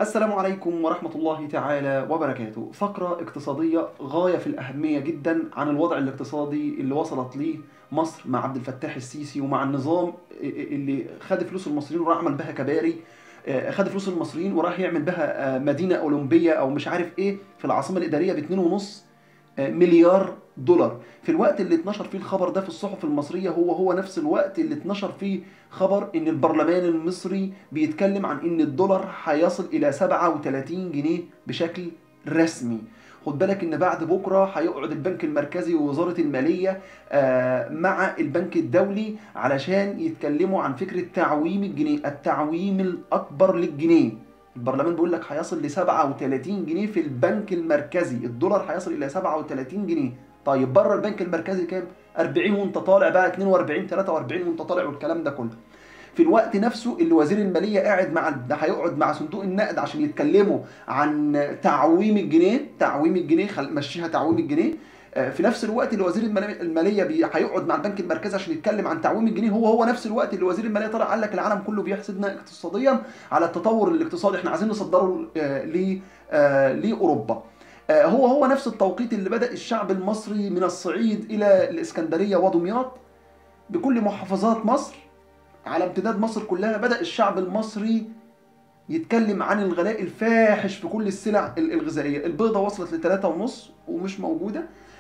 السلام عليكم ورحمة الله تعالى وبركاته فقرة اقتصادية غاية في الأهمية جدا عن الوضع الاقتصادي اللي وصلت ليه مصر مع عبد الفتاح السيسي ومع النظام اللي خد فلوس المصريين وراح عمل بها كباري خد فلوس المصريين وراح يعمل بها مدينة أولمبية أو مش عارف إيه في العاصمة الإدارية باتنين ونص مليار دولار في الوقت اللي اتنشر فيه الخبر ده في الصحف المصرية هو هو نفس الوقت اللي اتنشر فيه خبر ان البرلمان المصري بيتكلم عن ان الدولار هيصل الى 37 جنيه بشكل رسمي خد بالك ان بعد بكره هيقعد البنك المركزي ووزاره الماليه مع البنك الدولي علشان يتكلموا عن فكره تعويم الجنيه التعويم الاكبر للجنيه البرلمان بيقول لك هيصل ل 37 جنيه في البنك المركزي الدولار هيصل الى 37 جنيه طيب بره البنك المركزي كام 40 وانت طالع بقى 42 43 وانت طالع والكلام ده كله في الوقت نفسه اللي وزير الماليه قاعد مع ده هيقعد مع صندوق النقد عشان يتكلموا عن تعويم الجنيه تعويم الجنيه خل... مشيها تعويم الجنيه في نفس الوقت اللي وزير الماليه بي... هيقعد مع البنك المركزي عشان يتكلم عن تعويم الجنيه هو هو نفس الوقت اللي وزير الماليه طلع قال لك العالم كله بيحسدنا اقتصاديا على التطور الاقتصادي احنا عايزين نصدره ل لاوروبا هو هو نفس التوقيت اللي بدأ الشعب المصري من الصعيد إلى الإسكندرية ودمياط بكل محافظات مصر على امتداد مصر كلها بدأ الشعب المصري يتكلم عن الغلاء الفاحش في كل السلع الغذائية البيضة وصلت لثلاثة ونص ومش موجودة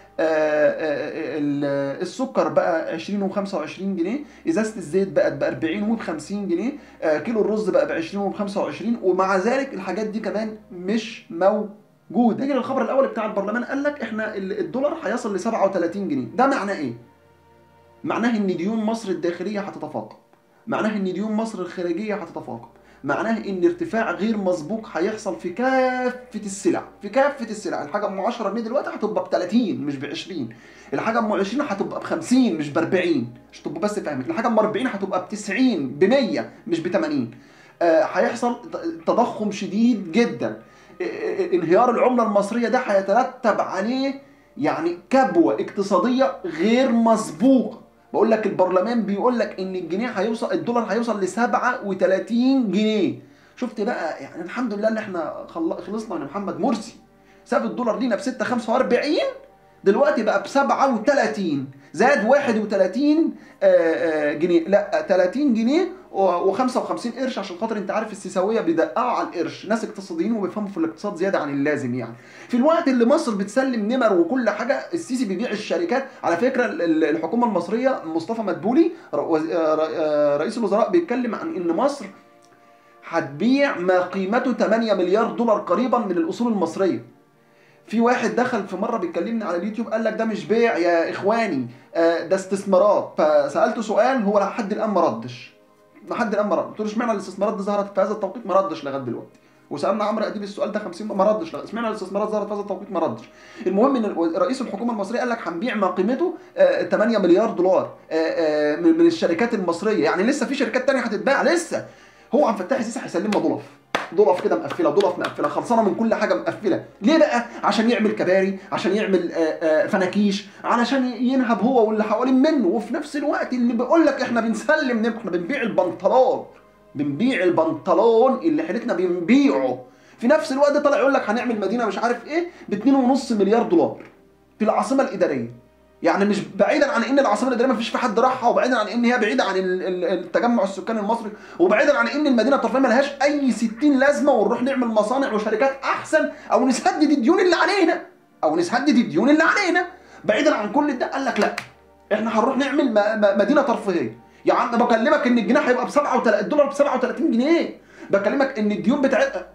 السكر بقى 20 و25 جنيه ازازه الزيت بقت ب 40 وب50 جنيه كيلو الرز بقى ب 20 وب25 ومع ذلك الحاجات دي كمان مش موجوده جود نيجي للخبر الاول بتاع البرلمان قال لك احنا الدولار هيصل ل 37 جنيه ده معناه ايه معناه ان ديون مصر الداخليه هتتفاقم معناه ان ديون مصر الخارجيه هتتفاقم معناه ان ارتفاع غير مسبوق هيحصل في كافه السلع في كافه السلع الحاجه ام 10 جنيه دلوقتي هتبقى ب 30 مش ب 20 الحاجه ام 20 هتبقى ب 50 مش ب 40 عشان تبقوا بس فاهمين الحاجه ام 40 هتبقى ب 90 ب 100 مش ب 80 هيحصل آه تضخم شديد جدا انهيار العملة المصرية ده هيترتب عليه يعني كبوة اقتصادية غير مسبوقة بقول لك البرلمان بيقول لك ان الجنيه هيوصل الدولار هيوصل ل 37 جنيه شفت بقى يعني الحمد لله ان احنا خلصنا من محمد مرسي ساب الدولار لينا ب 6 45 دلوقتي بقى ب 37 زاد 31 جنيه لا 30 جنيه و55 قرش عشان خاطر انت عارف السيساويه بيدققوا على القرش ناس اقتصاديين وبيفهموا في الاقتصاد زياده عن اللازم يعني في الوقت اللي مصر بتسلم نمر وكل حاجه السيسي بيبيع الشركات على فكره الحكومه المصريه مصطفى مدبولي رئيس الوزراء بيتكلم عن ان مصر هتبيع ما قيمته 8 مليار دولار قريبا من الاصول المصريه في واحد دخل في مره بيكلمني على اليوتيوب قال لك ده مش بيع يا اخواني ده استثمارات فسالته سؤال هو لحد الان ما ردش لحد الان ما ردش قلت له اشمعنى الاستثمارات دي ظهرت في هذا التوقيت ما ردش لغايه دلوقتي وسالنا عمرو اديب السؤال ده 50 ما ردش اشمعنى الاستثمارات ظهرت في هذا التوقيت ما ردش المهم ان رئيس الحكومه المصريه قال لك هنبيع ما قيمته 8 مليار دولار من الشركات المصريه يعني لسه في شركات ثانيه هتتباع لسه هو عبد الفتاح السيسي هيسلمنا ضلف ضلف كده مقفله ضلف مقفله خلصانه من كل حاجه مقفله ليه بقى عشان يعمل كباري عشان يعمل آآ آآ فناكيش علشان ينهب هو واللي حوالين منه وفي نفس الوقت اللي بيقول لك احنا بنسلم نبقى احنا بنبيع البنطلون بنبيع البنطلون اللي حيلتنا بنبيعه في نفس الوقت طلع يقول لك هنعمل مدينه مش عارف ايه ب 2.5 مليار دولار في العاصمه الاداريه يعني مش بعيدا عن ان العاصمه الاداريه ما فيش في حد راحها وبعيدا عن ان هي بعيده عن التجمع السكاني المصري وبعيدا عن ان المدينه الترفيهيه ما لهاش اي 60 لازمه ونروح نعمل مصانع وشركات احسن او نسدد الديون اللي علينا او نسدد الديون اللي علينا بعيدا عن كل ده قال لك لا احنا هنروح نعمل مدينه ترفيهيه يا عم بكلمك ان الجنيه هيبقى ب 37 الدولار ب 37 جنيه بكلمك ان الديون بتاعتها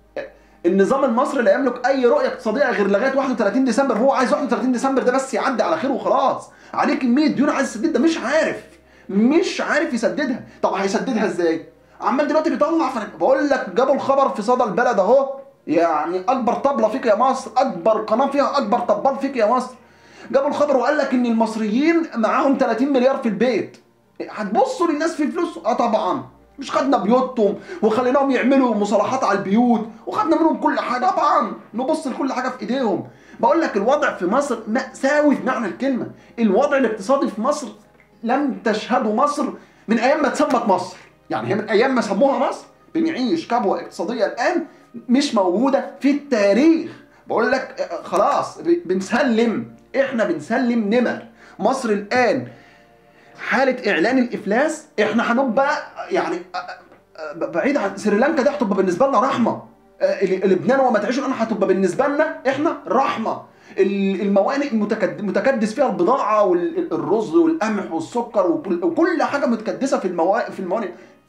النظام المصري لا يملك اي رؤيه اقتصاديه غير لغايه 31 ديسمبر هو عايز 31 ديسمبر ده بس يعدي على خير وخلاص عليه كميه ديون عايز يسددها مش عارف مش عارف يسددها طب هيسددها ازاي عمال دلوقتي بيطلع بقول لك جابوا الخبر في صدى البلد اهو يعني اكبر طبله فيك يا مصر اكبر قناه فيها اكبر طبال فيك يا مصر جابوا الخبر وقال لك ان المصريين معاهم 30 مليار في البيت هتبصوا للناس في فلوس اه طبعا مش خدنا بيوتهم وخليناهم يعملوا مصالحات على البيوت وخدنا منهم كل حاجه طبعا نبص لكل حاجه في ايديهم بقول لك الوضع في مصر مأساوي في معنى الكلمه الوضع الاقتصادي في مصر لم تشهده مصر من ايام ما اتسمت مصر يعني هي من ايام ما سموها مصر بنعيش كبوه اقتصاديه الان مش موجوده في التاريخ بقول لك آه، خلاص ب- بنسلم احنا بنسلم نمر مصر الان حاله اعلان الافلاس احنا هنبقى يعني آه، آه، بعيد عن سريلانكا دي هتبقى بالنسبه لنا رحمه آه، ال- لبنان وما تعيش الان هتبقى بالنسبه لنا احنا رحمه ال- الموانئ المتكد- متكدس فيها البضاعه والرز والقمح والسكر وكل وكل حاجه متكدسه في الموانئ في الموانئ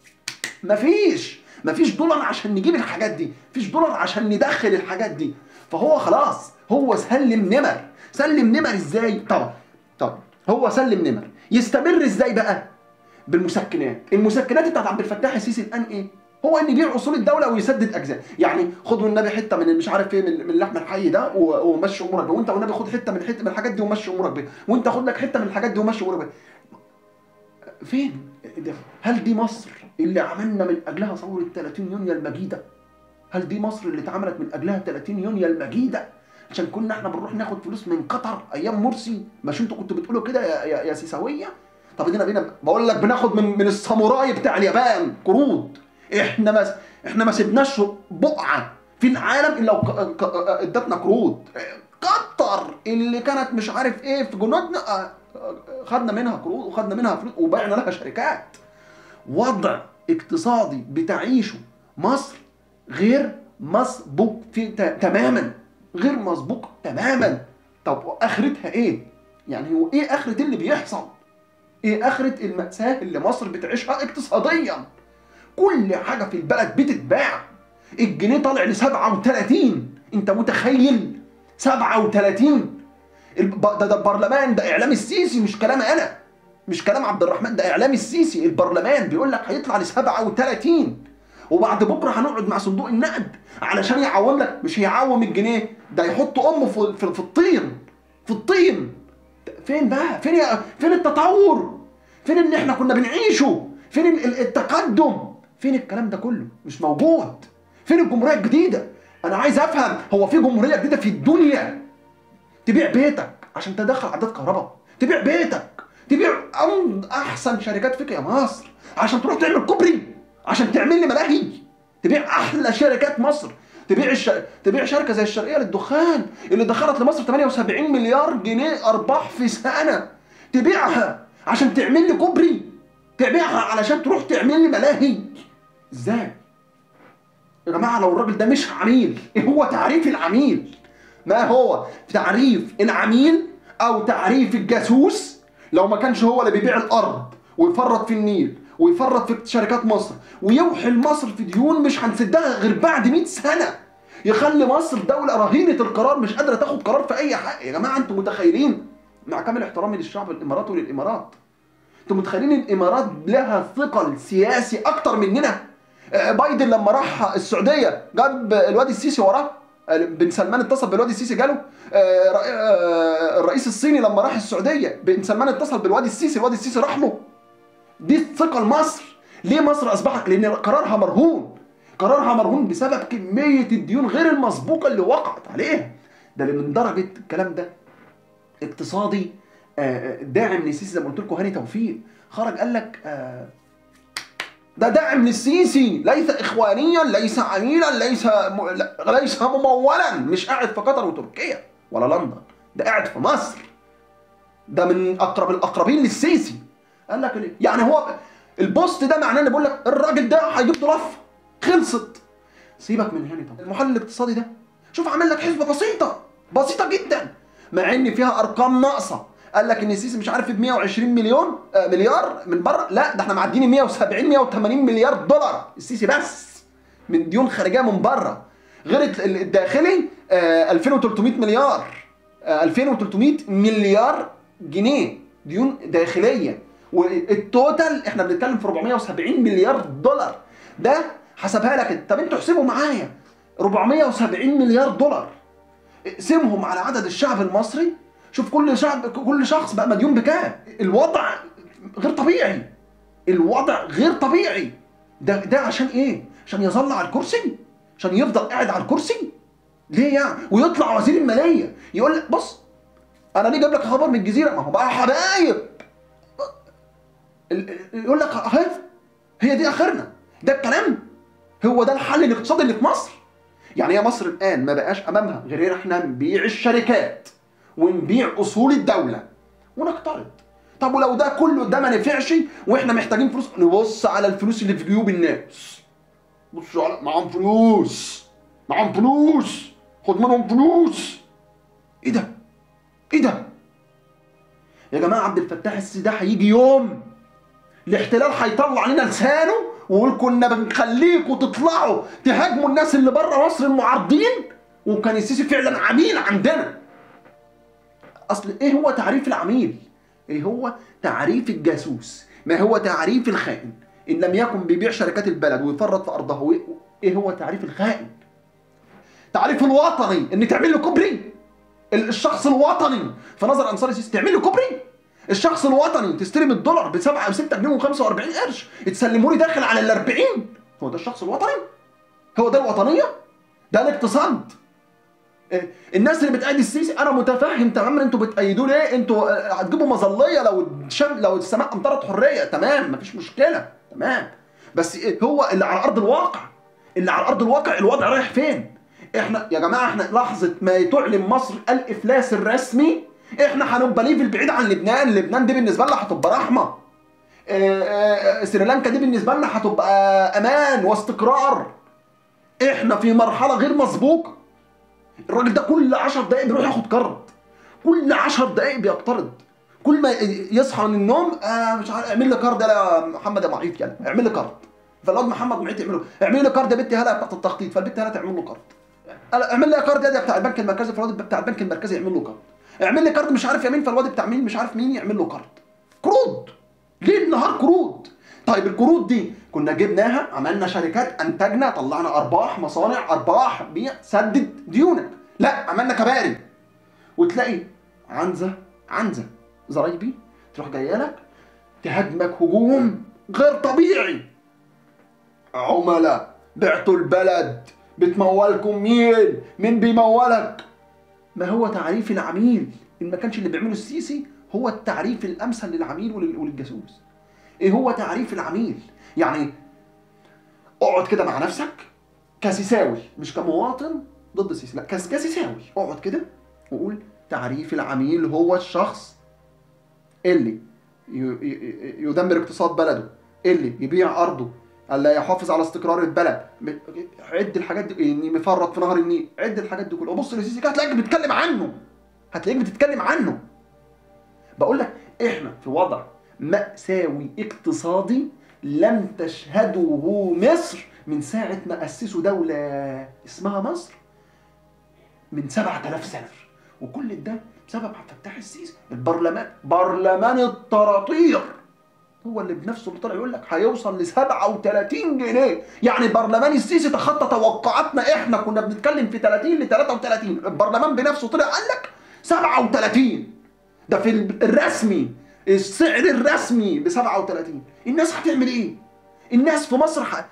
مفيش مفيش دولار عشان نجيب الحاجات دي مفيش دولار عشان ندخل الحاجات دي فهو خلاص هو سلم نمر سلم نمر ازاي طبعا طبعا هو سلم نمر يستمر ازاي بقى بالمسكنات المسكنات بتاعت عبد الفتاح السيسي الان ايه هو ان يبيع اصول الدوله ويسدد اجزاء يعني خد والنبي حته من مش عارف ايه من من اللحم الحي ده و- ومشي امورك بيه وانت والنبي خد حته من حته من الحاجات دي ومشي امورك بيه وانت خد لك حته من الحاجات دي ومشي امورك بيه فين ده؟ هل دي مصر اللي عملنا من اجلها ثوره 30 يونيو المجيده هل دي مصر اللي اتعملت من اجلها 30 يونيو المجيده عشان كنا احنا بنروح ناخد فلوس من قطر ايام مرسي مش انتوا كنتوا بتقولوا كده يا, يا, يا سيساويه طب ادينا بينا بقول لك بناخد من من الساموراي بتاع اليابان قروض احنا ما احنا ما سيبناش بقعه في العالم الا وك- ك- ادتنا قروض قطر اللي كانت مش عارف ايه في جنودنا اه، اه، خدنا منها قروض وخدنا منها فلوس وبعنا لها شركات وضع اقتصادي بتعيشه مصر غير مسبوق في ت- تماما غير مسبوق تماما طب اخرتها ايه يعني هو ايه اخرة اللي بيحصل ايه اخرة المأساة اللي مصر بتعيشها اقتصاديا كل حاجة في البلد بتتباع الجنيه طالع ل 37 انت متخيل 37 الب- ده ده البرلمان ده اعلام السيسي مش كلام انا مش كلام عبد الرحمن ده اعلام السيسي البرلمان بيقول لك هيطلع ل 37 وبعد بكره هنقعد مع صندوق النقد علشان يعوم لك مش هيعوم الجنيه ده يحط امه في في, في الطين في الطين فين بقى فين يا فين التطور فين اللي احنا كنا بنعيشه فين ال- ال- التقدم فين الكلام ده كله مش موجود فين الجمهوريه الجديده انا عايز افهم هو في جمهوريه جديده في الدنيا تبيع بيتك عشان تدخل عداد كهرباء تبيع بيتك تبيع أم- احسن شركات فيك يا مصر عشان تروح تعمل كوبري عشان تعمل لي ملاهي تبيع احلى شركات مصر تبيع الش... تبيع شركه زي الشرقيه للدخان اللي دخلت لمصر 78 مليار جنيه ارباح في سنه تبيعها عشان تعمل لي كوبري تبيعها علشان تروح تعمل لي ملاهي ازاي يا جماعه لو الراجل ده مش عميل ايه هو تعريف العميل ما هو تعريف العميل او تعريف الجاسوس لو ما كانش هو اللي بيبيع الارض ويفرط في النيل ويفرط في شركات مصر ويوحل مصر في ديون مش هنسدها غير بعد 100 سنه يخلي مصر دولة رهينة القرار مش قادرة تاخد قرار في أي حاجة يا جماعة أنتوا متخيلين مع كامل احترامي للشعب الإماراتي وللإمارات أنتوا متخيلين الإمارات لها ثقل سياسي أكتر مننا آه، بايدن لما راح السعودية جاب الوادي السيسي وراه آه، بن سلمان اتصل بالوادي السيسي جاله آه، رئي- آه، الرئيس الصيني لما راح السعودية بن سلمان اتصل بالوادي السيسي الوادي السيسي راح له دي الثقة لمصر ليه مصر أصبحت لأن قرارها مرهون قرارها مرهون بسبب كمية الديون غير المسبوقة اللي وقعت عليها ده اللي من درجة الكلام ده اقتصادي آه، آه، داعم للسيسي زي ما قلت لكم هاني توفيق خرج قال لك آه، ده داعم للسيسي ليس اخوانيا ليس عميلا ليس م... لا- ليس ممولا مش قاعد في قطر وتركيا ولا لندن ده قاعد في مصر ده من اقرب الاقربين للسيسي قال لك ليه؟ يعني هو البوست ده معناه ان بيقول لك الراجل ده هيجيب له لفه خلصت سيبك من هنا طب المحلل الاقتصادي ده شوف عامل لك حسبه بسيطه بسيطه جدا مع ان فيها ارقام ناقصه قال لك ان السيسي مش عارف ب 120 مليون آه مليار من بره لا ده احنا معديين 170 180 مليار دولار السيسي بس من ديون خارجيه من بره غير ال- ال- الداخلي آه 2300 مليار آه 2300 مليار جنيه ديون داخليه والتوتال احنا بنتكلم في 470 مليار دولار ده حسبها لك طب انتوا احسبوا معايا 470 مليار دولار اقسمهم على عدد الشعب المصري شوف كل شعب كل شخص بقى مديون بكام الوضع غير طبيعي الوضع غير طبيعي ده ده عشان ايه عشان يظل على الكرسي عشان يفضل قاعد على الكرسي ليه يعني ويطلع وزير الماليه يقول لك بص انا ليه جايب لك خبر من الجزيره ما هو بقى حبايب ال- ال- يقول لك اهي هي دي اخرنا ده الكلام هو ده الحل الاقتصادي اللي في مصر يعني هي مصر الان ما بقاش امامها غير إن احنا نبيع الشركات ونبيع اصول الدوله ونقترض طب ولو ده كله ده ما نفعش واحنا محتاجين فلوس نبص على الفلوس اللي في جيوب الناس بصوا على معاهم فلوس معاهم فلوس خد منهم فلوس ايه ده ايه ده يا جماعه عبد الفتاح السيسي ده هيجي يوم الاحتلال هيطلع علينا لسانه ويقول كنا بنخليكم تطلعوا تهاجموا الناس اللي بره مصر المعارضين وكان السيسي فعلا عميل عندنا اصل ايه هو تعريف العميل ايه هو تعريف الجاسوس ما هو تعريف الخائن ان لم يكن بيبيع شركات البلد ويفرط في ارضه ايه هو تعريف الخائن تعريف الوطني ان تعمل له كوبري الشخص الوطني في نظر انصار السيسي تعمل له كوبري الشخص الوطني تستلم الدولار ب 7 او 6 جنيه و45 قرش تسلمه لي داخل على ال 40 هو ده الشخص الوطني هو ده الوطنيه ده الاقتصاد إيه؟ الناس اللي بتأيد السيسي انا متفهم تماما انتوا بتأيدوه ليه انتوا آه، هتجيبوا مظليه لو الشم لو السماء امطرت حريه تمام مفيش مشكله تمام بس إيه هو اللي على ارض الواقع اللي على ارض الواقع الوضع رايح فين احنا يا جماعه احنا لحظه ما تعلن مصر الافلاس الرسمي احنا هنبقى ليفل بعيد عن لبنان لبنان دي بالنسبه لنا هتبقى رحمه آه، آه، سريلانكا دي بالنسبه لنا هتبقى امان واستقرار احنا في مرحله غير مسبوقه الراجل ده كل 10 دقائق بيروح ياخد قرض كل 10 دقائق بيقترض كل ما يصحى من النوم آه مش عارف اعمل لي كارد يا محمد يا معيط يلا اعمل لي كارد فالواد محمد معيط يعمل له اعمل لي كارد يا بنتي هلا بتاعت التخطيط فالبنت هلا تعمل له كارد اعمل لي كارد يا بتاع البنك المركزي فالواد بتاع البنك المركزي يعمل له كارد اعمل لي كارد مش عارف يمين فالواد بتاع مين مش عارف مين يعمل له كارد قروض ليل نهار قروض طيب القروض دي كنا جبناها عملنا شركات انتجنا طلعنا ارباح مصانع ارباح بيع سدد ديونك لا عملنا كباري وتلاقي عنزه عنزه زرايبي تروح جايه لك تهاجمك هجوم غير طبيعي عملاء بعتوا البلد بتمولكم مين مين بيمولك ما هو تعريف العميل ان ما كانش اللي بيعمله السيسي هو التعريف الامثل للعميل وللجاسوس ايه هو تعريف العميل يعني اقعد كده مع نفسك كسيساوي مش كمواطن ضد السيسي لا كسيساوي اقعد كده وقول تعريف العميل هو الشخص اللي يدمر اقتصاد بلده اللي يبيع ارضه الا يحافظ على استقرار البلد عد الحاجات دي اني مفرط في نهر النيل عد الحاجات دي كلها بص للسيسي كده هتلاقيك بتتكلم عنه هتلاقيك بتتكلم عنه بقول لك احنا في وضع مأساوي اقتصادي لم تشهده مصر من ساعة ما أسسوا دولة اسمها مصر من 7000 سنة وكل ده بسبب عبد الفتاح السيسي البرلمان برلمان الطراطير هو اللي بنفسه اللي طلع يقول لك هيوصل ل 37 جنيه يعني برلمان السيسي تخطى توقعاتنا احنا كنا بنتكلم في 30 ل 33 البرلمان بنفسه طلع قال لك 37 ده في الرسمي السعر الرسمي ب 37 الناس هتعمل ايه الناس في مصر ح...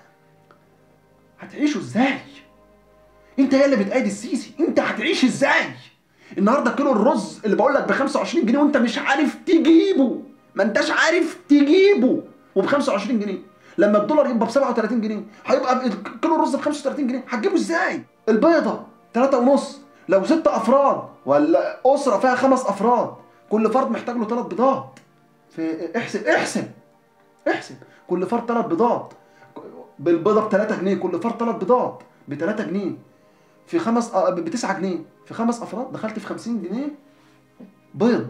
هتعيشوا ازاي انت يا اللي بتأيد السيسي انت هتعيش ازاي النهارده كيلو الرز اللي بقول لك ب 25 جنيه وانت مش عارف تجيبه ما انتش عارف تجيبه وب 25 جنيه لما الدولار يبقى ب 37 جنيه هيبقى كيلو الرز ب 35 جنيه هتجيبه ازاي البيضه 3 ونص لو ست افراد ولا اسره فيها خمس افراد كل فرد محتاج له ثلاث بيضات في احسب احسب احسب كل فرد ثلاث بيضات بالبيضه ب 3 جنيه كل فرد ثلاث بيضات ب 3 جنيه في خمس ب 9 جنيه في خمس افراد دخلت في 50 جنيه بيض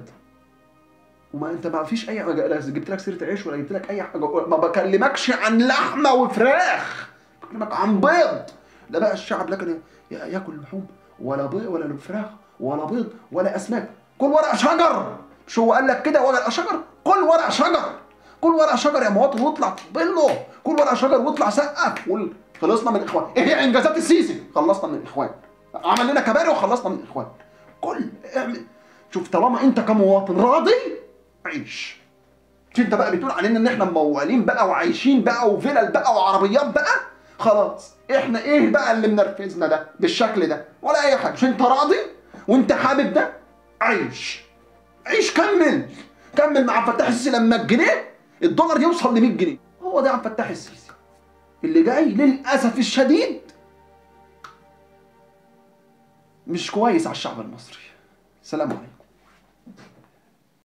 وما انت ما فيش اي حاجه جبت لك سيره عيش ولا جبت لك اي حاجه ما بكلمكش عن لحمه وفراخ بكلمك عن بيض لا بقى الشعب لكن ياكل لحوم ولا بيض ولا فراخ ولا بيض ولا اسماك كل ورق شجر مش هو قال لك كده ورق شجر كل ورق شجر كل ورق شجر يا مواطن واطلع له كل ورق شجر واطلع سقف قول خلصنا من الاخوان ايه هي انجازات السيسي خلصنا من الاخوان عمل لنا كباري وخلصنا من الاخوان كل اعمل شوف طالما انت كمواطن راضي عيش مش انت بقى بتقول علينا ان احنا موالين بقى وعايشين بقى وفلل بقى وعربيات بقى خلاص احنا ايه بقى اللي منرفزنا ده بالشكل ده ولا اي حاجه مش انت راضي وانت حابب ده عيش عيش كمل كمل مع فتاح السيسي لما الجنيه الدولار يوصل ل 100 جنيه هو ده عبد الفتاح السيسي اللي جاي للاسف الشديد مش كويس على الشعب المصري سلام عليكم